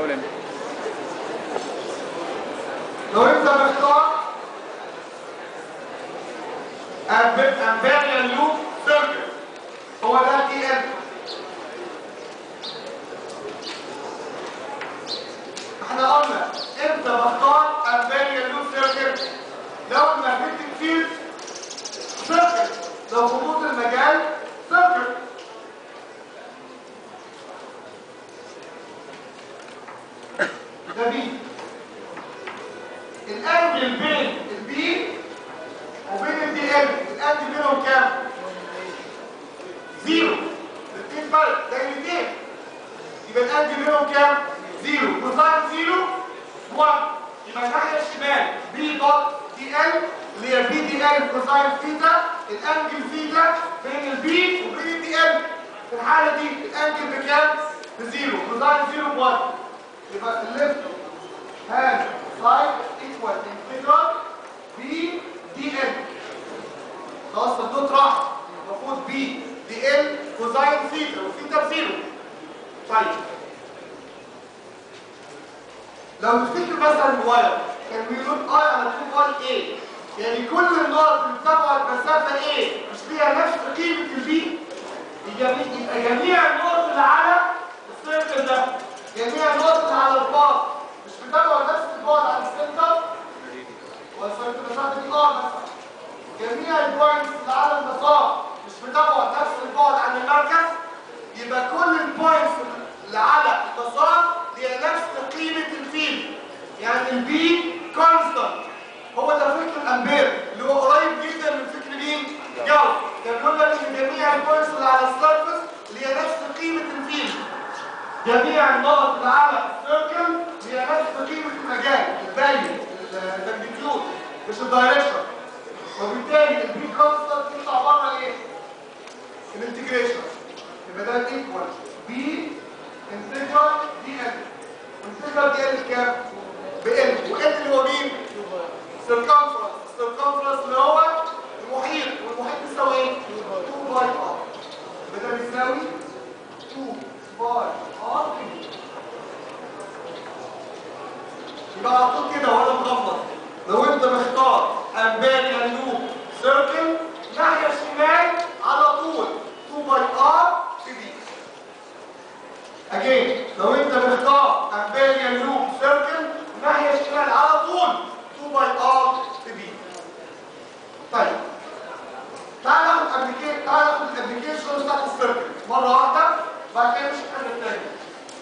اقول امتى لو انت مختار امبيريال لوب سيركل هو ده تي ام احنا قلنا امتى بختار امبيريال لوب سيركل لو الماجنتيك فيلد سيركل لو خطوط المجال سيركل ده بي الانجل بين البي وبين الدي ال الانجل بينهم كام زيرو الاثنين فرق ده الاثنين يبقى الانجل بينهم كام زيرو كوساين زيرو 1 يبقى الناحيه الشمال بي دوت دي ال اللي هي بي دي ال كوساين ثيتا الانجل ثيتا بين البي وبين الدي ال في الحاله دي الانجل بكام بزيرو كوساين زيرو 1 يبقى الليفت هاند سايد ايكوال انتجرال بي دي ال خلاص الدوت راح المفروض بي دي ال كوزاين ثيتا وثيتا بزيرو طيب لو نفتكر مثلا الواير كان بيقول اي على 2 اي اي يعني كل النقط اللي بتبعد مسافه ايه مش ليها نفس قيمه البي يبقى جميع النقط اللي على السيركل ده جميع النقط اللي على الباص مش بتبعد نفس البعد عن السنتر والسنتر مسافه دي اه مثلا جميع البوينتس اللي على المسار مش بتبعد نفس البعد عن المركز يبقى كل البوينتس اللي على المسار هي نفس قيمه الفيلد يعني البي كونستانت هو ده فكر الامبير اللي هو قريب جدا من فكر مين؟ جاوس كان بيقول لك ان جميع البوينتس اللي على السيرفس اللي هي نفس قيمه الفيلد جميع النقط اللي على السيركل هي نفس قيمه المجال الفاليو الماجنتيود مش الدايركشن وبالتالي البي كونستانت يطلع بره ايه؟ الانتجريشن يبقى ده ايكوال بي انتجرال دي ال انتجرال دي ال كام؟ ب ال وال اللي هو مين؟ سيركمفرنس السيركمفرنس اللي هو المحيط والمحيط بيساوي ايه؟ 2 باي ار يبقى ده بيساوي 2 باي ار يبقى على طول كده وانا مغمض لو انت مختار امبيريال لوب سيركل ناحيه الشمال على طول 2 باي ار في دي اجين لو انت مختار امبيريال لوب سيركل ناحيه الشمال على طول 2 باي ار في بي طيب تعال ناخد ابلكيشن تعال ناخد الابلكيشن بتاعت السيركل مره واحده بعد كده نشوف حاجه ثانيه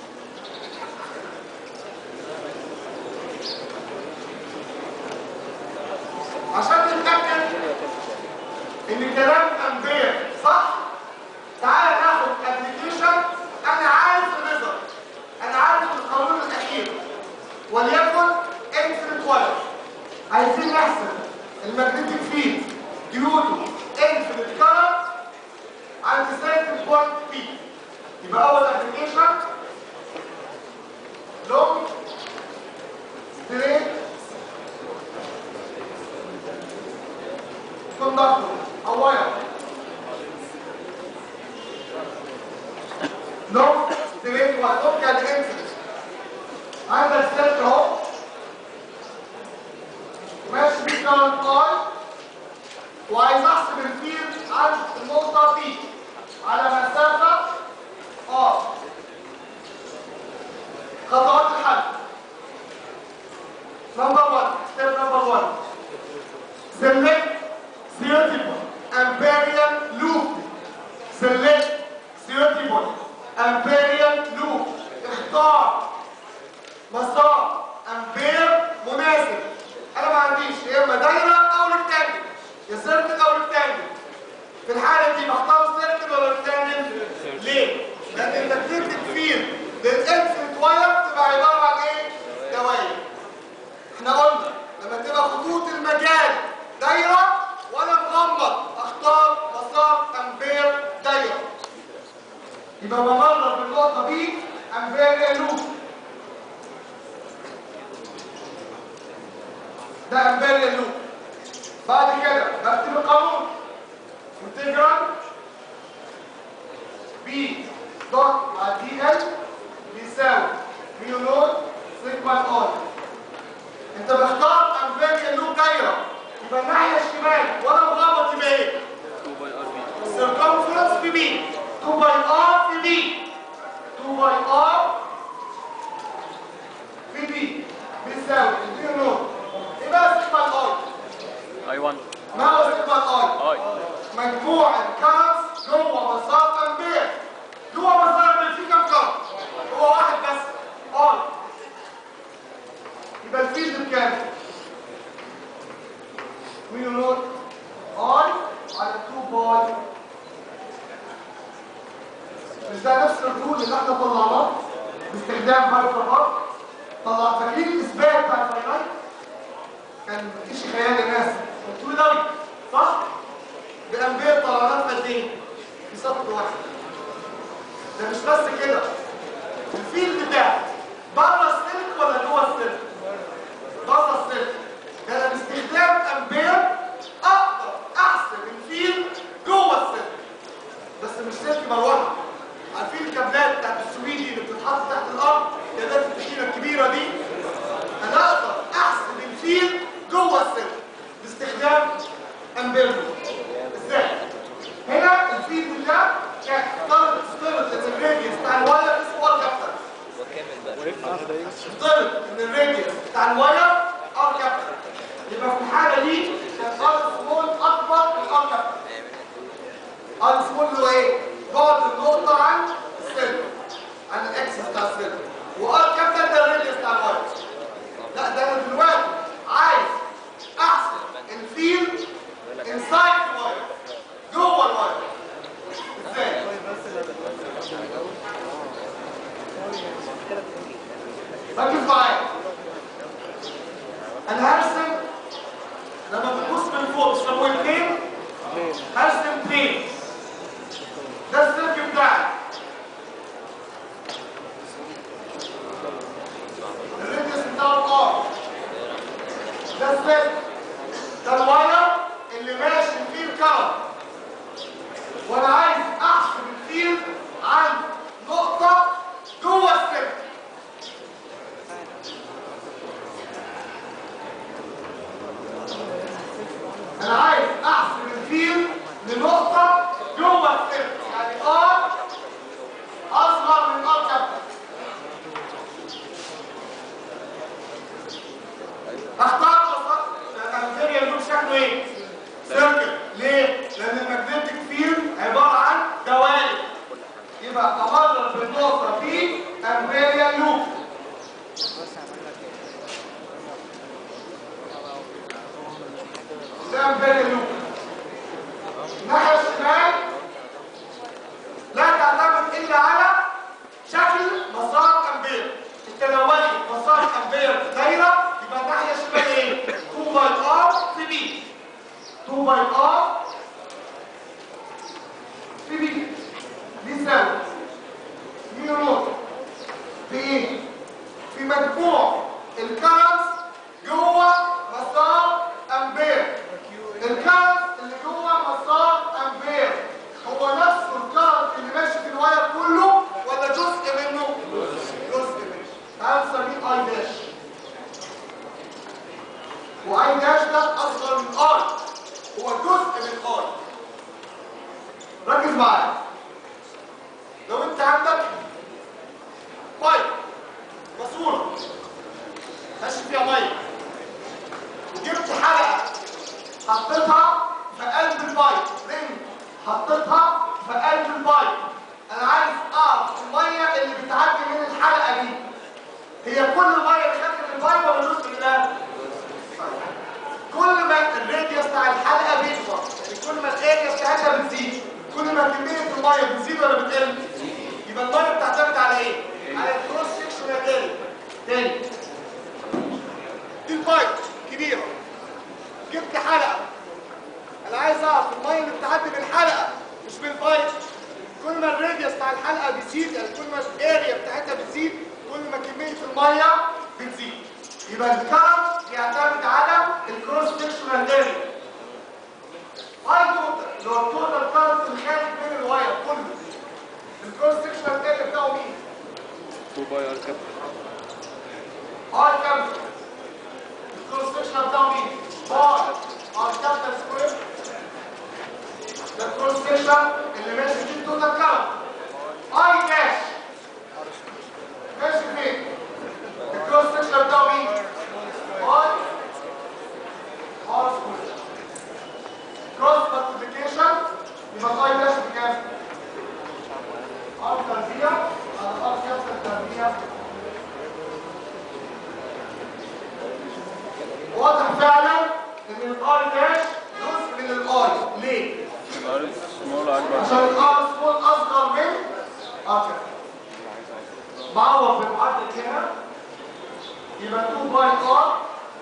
عشان نتاكد ان كلام امبير صح تعال ناخد ابلكيشن انا عارف الريزلت انا عارف القانون الاخير وليكن انفينيت واير عايزين نحسب الماجنتيك فيلد ديو تو انفينيت كارنت عند سيركل بوينت بي يبقى اول ابلكيشن لونج ستريت كوندكتور او واير لونج ستريت واير لونج يعني انفينيت عندك سيركل اهو ماشي بيه كارنت اي وعايز احسب الفيلد عند النقطه دي على مسافه اه خطوات الحل نمبر 1 ستيب نمبر 1 select suitable amperial loop select suitable amperial loop اختار مسار امبير مناسب انا ما عنديش يا اما دايره او ريكتانجل يا سيركل او ريكتانجل في الحاله دي بختار سيركل ولا ريكتانجل ليه لان التكتيك فيل للانفنت واير تبقى عباره عن ايه دوائر احنا قلنا لما تبقى خطوط المجال دايره وانا مغمض اختار مسار امبير دايره يبقى بمرر بالنقطه دي امبير لوب ده امبير لوب بعد كده بكتب القانون انتجرال بي دوت مع دي ال بيساوي ميو نوت سيجما اي انت مختار امبيريال لوب دايره يبقى الناحيه الشمال وانا مغمض يبقى ايه 2 باي ار بي circumference في بي 2 باي ار في بي 2 باي ار في بي بيساوي ميو نوت ايه بقى سيجما اي اي 1 ما هو سيجما اي اي مجموع الكارتس جوه مسار امبير جوه مسار امبير في كام كارت هو واحد بس اي يبقى الفيلد بكام ميو نوت اي على 2 باي مش ده نفس الرول اللي احنا طلعناه باستخدام هايبر طلع فاكرين الاثبات بتاع الفاينايت كان مفيش خيال الناس قلت له دوي صح بأنبياء طلعناه في قد ايه؟ في سطر واحد ده مش بس كده الفيلد ده بره السلك ولا جوه السلك؟ بره السلك ده انا باستخدام امبير اقدر احسب الفيلد جوه السلك بس مش سلك مروحه عارفين الكابلات بتاعت السويدي اللي بتتحط تحت الارض كابلات التخينه الكبيره دي انا اقدر احسب الفيلد جوه السلك باستخدام امبير ازاي هنا الفيلد ده كان افترض افترض ان الراديوس بتاع الواير اسمه ار كابيتال افترض ان الراديوس بتاع الواير ار كابيتال يبقى في الحاله دي كان ار سمول اكبر من ار كابيتال ار سمول اللي هو ايه بعد النقطه عن السلك عن الاكسس بتاع السلك وار كابيتال ده الراديوس بتاع الواير لا ده انا دلوقتي عايز احسب الفيلد انسايد الواير جوه الواير ازاي ركز معايا انا هرسم لما بتبص من فوق مش لو اتنين هرسم اتنين ده السلك بتاعي الريديوس بتاعه ار ده السلك ده الواير اللي ماشي فيه الكرم وانا عايز احسب الفيلد عن نقطة جوه السلك انا عايز احسب الفيلد لنقطة جوه السلك يعني ار اصغر من ار كابتن اختار الامثله لوب شكله ايه سيركل ليه لان الماجنتيك فيلد عباره عن دوائر يبقى امرر بالنقطه في امبيريال لوب ده امبيريال لوب الناحيه الشمال لا تعتمد الا على شكل مسار امبير انت لو واخد مسار امبير دايره يبقى الناحيه الشمال ايه 2 باي ار في بي 2 باي ار في بي بيساوي ميو نوت في ايه في مجموع الكرنس جوه مسار امبير الكرنس اللي جوه مسار امبير هو نفسه الكرنت اللي ماشي في الواير كله ولا جزء منه جزء منه تعال نسميه اي داش واي داش ده اصغر من اي هو جزء من اي ركز معايا لو انت عندك بايب ماسوره ماشي فيها ميه وجبت حلقه حطيتها في قلب البايب رنج حطيتها في قلب البايب انا عايز اعرف الميه اللي بتعدي من الحلقه دي هي كل الميه اللي خدت من البايب ولا جزء منها كل ما الراديوس بتاع الحلقه بيكبر يعني كل ما الاريا بتاعتها بتزيد كل ما كميه الميه بتزيد ولا بتقل يبقى الميه بتعتمد على ايه على الكروس سكشن اريا تاني دي البايب كبيره جبت حلقه انا عايز اعرف الميه اللي بتعدي من الحلقه مش من البايب كل ما الراديوس بتاع الحلقه بيزيد يعني كل ما الاريا بتاعتها بتزيد كل ما كميه الميه بتزيد يبقى الكارت بيعتمد على الكروس سكشنال اريا اي توتال اللي هو التوتال كارت الخارج من الواير كله الكروس سكشنال اريا بتاعه مين 2 باي ار كابيتال ار كابيتال الكروس سكشن بتاعه مين؟ باي ار كابيتال سكوير ده الكروس سكشن اللي ماشي فيه التوتال كارت اي داش ماشي فين؟ الكروس سكشن بتاعه مين؟ باي ار سكوير كروس مالتيبيكيشن يبقى الاي داش بكام؟ ار تربيع على ار كابيتال تربيع واضح فعلا ان الاي داش جزء من الاي ليه؟ ار سمول اكبر عشان الار سمول اصغر من ار معوض بالعدد هنا يبقى 2 باي ار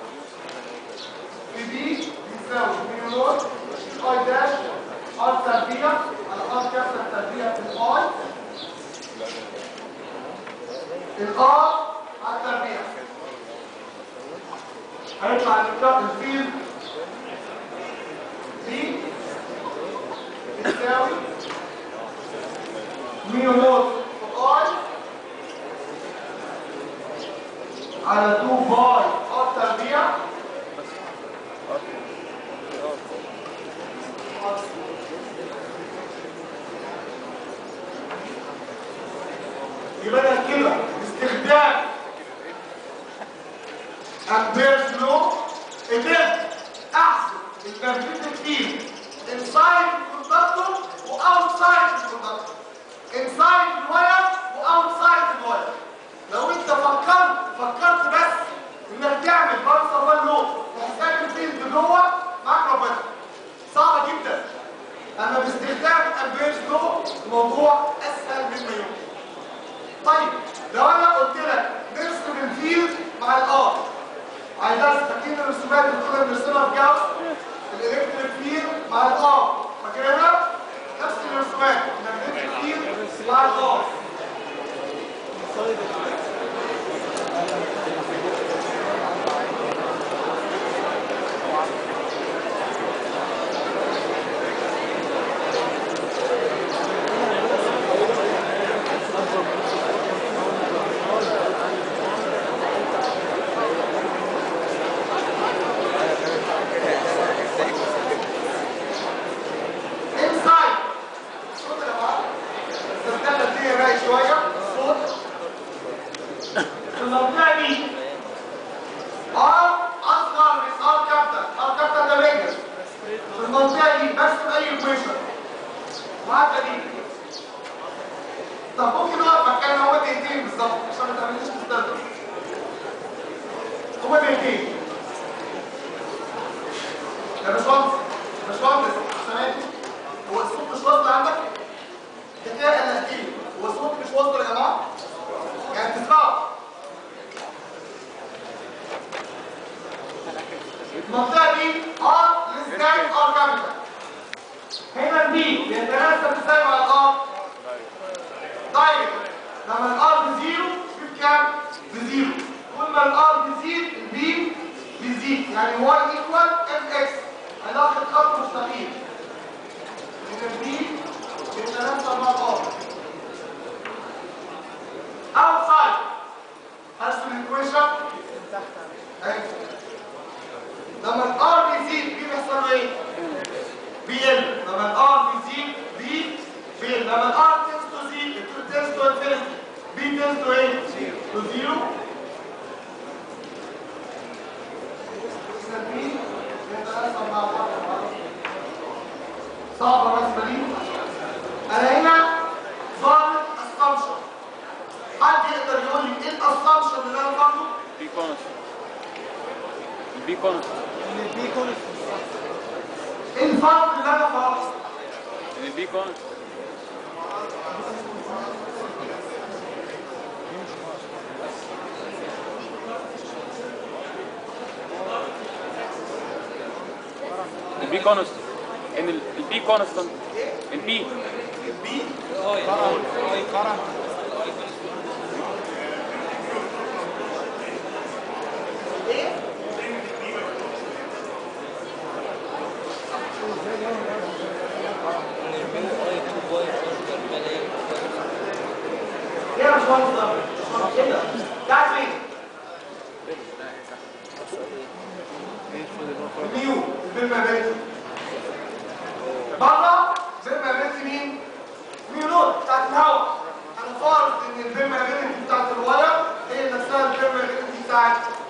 في دي بيساوي ميو نوت اي داش ار تربيع على ار كابتل تربيع في الاي الار على التربيع هيطلع الكابتل الفيلد دي بتساوي ميو نوت اي على 2 باي ار تربيع يبقى أنا كده باستخدام امبيرز لو قدرت احسب الماجنتيك فيلد انسايد الكوندكتور واوتسايد الكوندكتور انسايد الواير واوتسايد الواير لو انت فكرت فكرت بس انك تعمل بارسا وان لو وحساب الفيلد جوه معاك ربنا صعبه جدا اما باستخدام الامبيرز لو الموضوع اسهل مما يمكن طيب لو انا قلت لك نرسم الفيلد مع الار عايز فاكرين الرسومات اللي كنا بنرسمها في جاوس الالكتريك فيلد مع الار فاكرينها نفس الرسومات الالكتريك فيلد مع الار انسايد صوت يا جماعه استنى الدنيا رايق شويه صوت في المنطقه دي ار اصغر من ار كابتن ار كابتن ده ميجر في المنطقه دي برسم اي ايكويشن معاك دي طب ممكن اقف مكان هو دقيقتين بالظبط عشان ما تعمليش مستقبل هو دقيقتين يا باشمهندس يا باشمهندس سامعني هو الصوت مش واصل عندك؟ كده انا احكي هو الصوت مش واصل يا جماعه؟ يعني تسمعوا المنطقه دي ار للزاي ار كابيتال هنا البي بيتناسب ازاي مع الار؟ دايركت لما الار بزيرو تجيب كام؟ بزيرو كل ما الار بيزيد البي بيزيد يعني واي ايكوال ام اكس هناخد خط مستقيم من البي بيتناسب مع الار outside ارسم الايكويشن اهي لما الار بيزيد بي بيحصل له ايه؟ بيقل لما الار بيزيد بي بيقل لما الار تنس تو زي تنس تو انفينيتي بي تنس تو ايه؟ تو زيرو إذا بي بيتناسب مع الار صعبة الرسمة دي انا هنا ظابط اسامبشن حد يقدر يقول لي ايه الاسامبشن اللي انا باخده؟ بي كونست البي كونست ايه الفرق اللي انا فرضته؟ ان البي كونست البي كونست ان ال- البي كونستانت البي البي ايه؟ ايه يا باشمهندس ده؟ كده بتاعت مين؟ ميو البرمابيلتي بره برمابيلتي مين؟ ميو نوت بتاعت الهواء انا فارض ان البرمابيلتي بتاعت الورق هي نفسها البرمابيلتي بتاعت